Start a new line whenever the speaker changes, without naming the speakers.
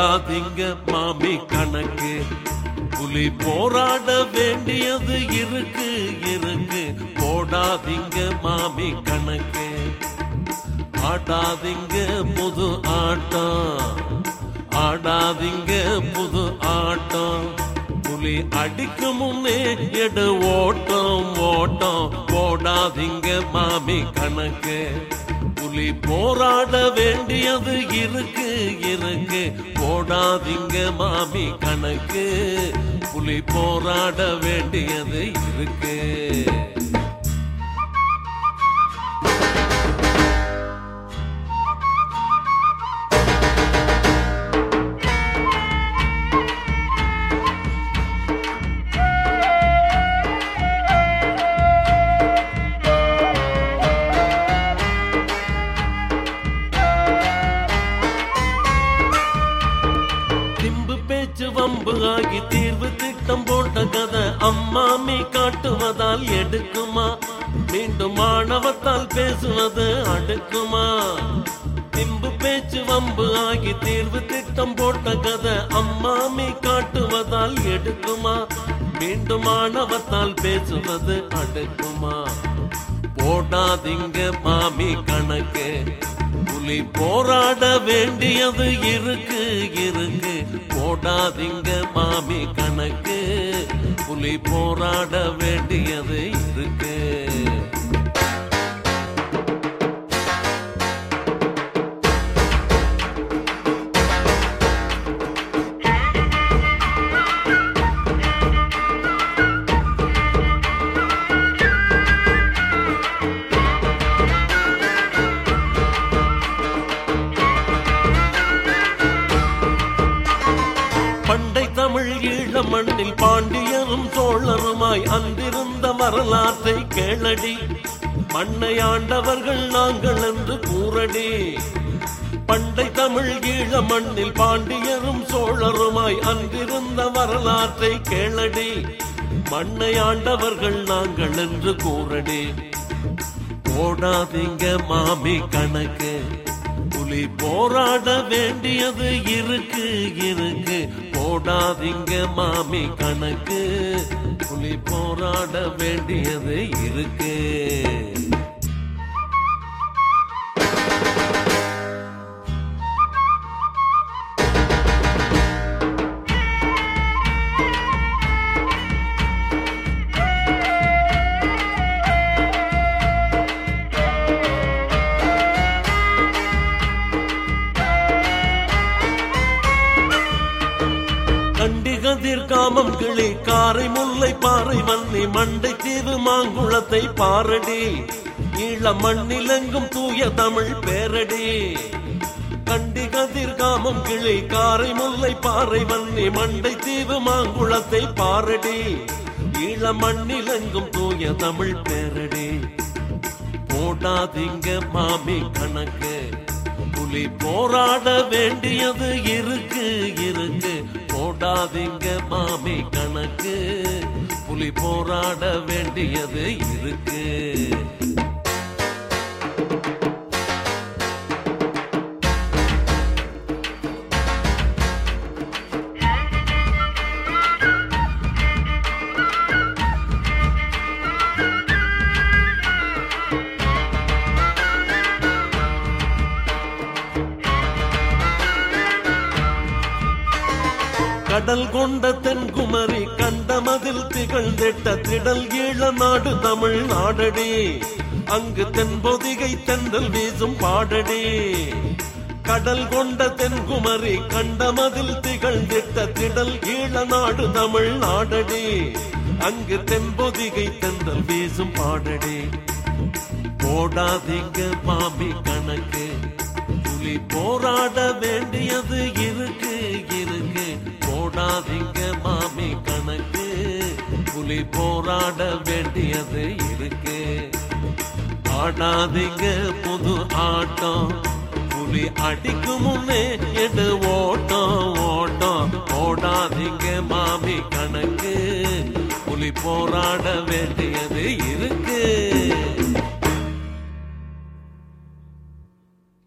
போடாதீங்க மாமி கணக்கு புலி போராட வேண்டியது இருக்கு இருக்கு போடாதீங்க மாமி கணக்கு ஆடாதீங்க புது ஆட்டம் ஆடாதீங்க புது ஆட்டம் புலி அடிக்கு முன்னே எடு ஓட்டம் ஓட்டம் போடாதீங்க மாமி கணக்கு புலி போராட வேண்டியது இருக்கு இருக்கு போடாதீங்க மாமி கணக்கு புலி போராட வேண்டியது இருக்கு திம்பு பேச்சு வம்பு ஆகி தீர்வு திட்டம் போட்ட கதை அம்மாமி காட்டுவதால் எடுக்குமா மீண்டும் மாணவத்தால் பேசுவது அடுக்குமா திம்பு பேச்சு வம்பு ஆகி தீர்வு திட்டம் போட்ட கதை அம்மாமி காட்டுவதால் எடுக்குமா மீண்டும் மாணவத்தால் பேசுவது அடுக்குமா போடாதீங்க மாமி கணக்கு புலி போராட வேண்டியது இருக்கு இருக்கு போடாதீங்க மாமி கணக்கு புலி போராட வேண்டியது இருக்கு பண்டை தமிழ் ஈழ மண்ணில் பாண்டியரும் சோழருமாய் அன்றிருந்த வரலாற்றை கேளடி மண்ணை ஆண்டவர்கள் நாங்கள் என்று கூறடி பண்டை தமிழ் ஈழ மண்ணில் பாண்டியரும் சோழருமாய் அன்றிருந்த வரலாற்றை கேளடி மண்ணை ஆண்டவர்கள் நாங்கள் என்று கூறடி போடாதீங்க மாமி கணக்கு புலி போராட வேண்டியது இருக்கு இருக்கு போடாதீங்க மாமி கணக்கு புலி போராட வேண்டியது இருக்கு கண்டிகதிர் காமம் கிளி காரை முல்லை பாறை வன்னி மண்டை தீவு மாங்குளத்தை பாரடி ஈழ மண்ணிலெங்கும் தூய தமிழ் பேரடி கண்டிகதிர் காமம் கிளி காரை முல்லை பாறை வன்னி மண்டை தீவு மாங்குளத்தை பாரடி ஈழ மண்ணிலெங்கும் தூய தமிழ் பேரடி போடாதீங்க மாமி கணக்கு புலி போராட வேண்டியது இருக்கு இருக்கு போடாதீங்க மாமி கணக்கு புலி போராட வேண்டியது இருக்கு கடல் கொண்ட தென்குமரி கண்டமதில் திகழ்ந்திட்ட திடல் ஈழ நாடு தமிழ் நாடடி அங்கு தென்பொதிகை தென்றல் வீசும் பாடடி கடல் கொண்ட தென்குமரி கண்டமதில் திகழ்ந்திட்ட திடல் ஈழ நாடு தமிழ் நாடடி அங்கு தென்பொதிகை தென்றல் வீசும் பாடடி போடாதீங்க மாமி கணக்கு புலி போராட வேண்டியது இருக்கு இருக்கு போடாதீங்க மாமி கணக்கு புலி போராட வேண்டியது இருக்கு ஆடாதீங்க புது ஆட்டம் புலி அடிக்கும் முன்னே எடு ஓட்டம் ஓட்டம் போடாதீங்க மாமி கணக்கு புலி போராட வேண்டியது இருக்கு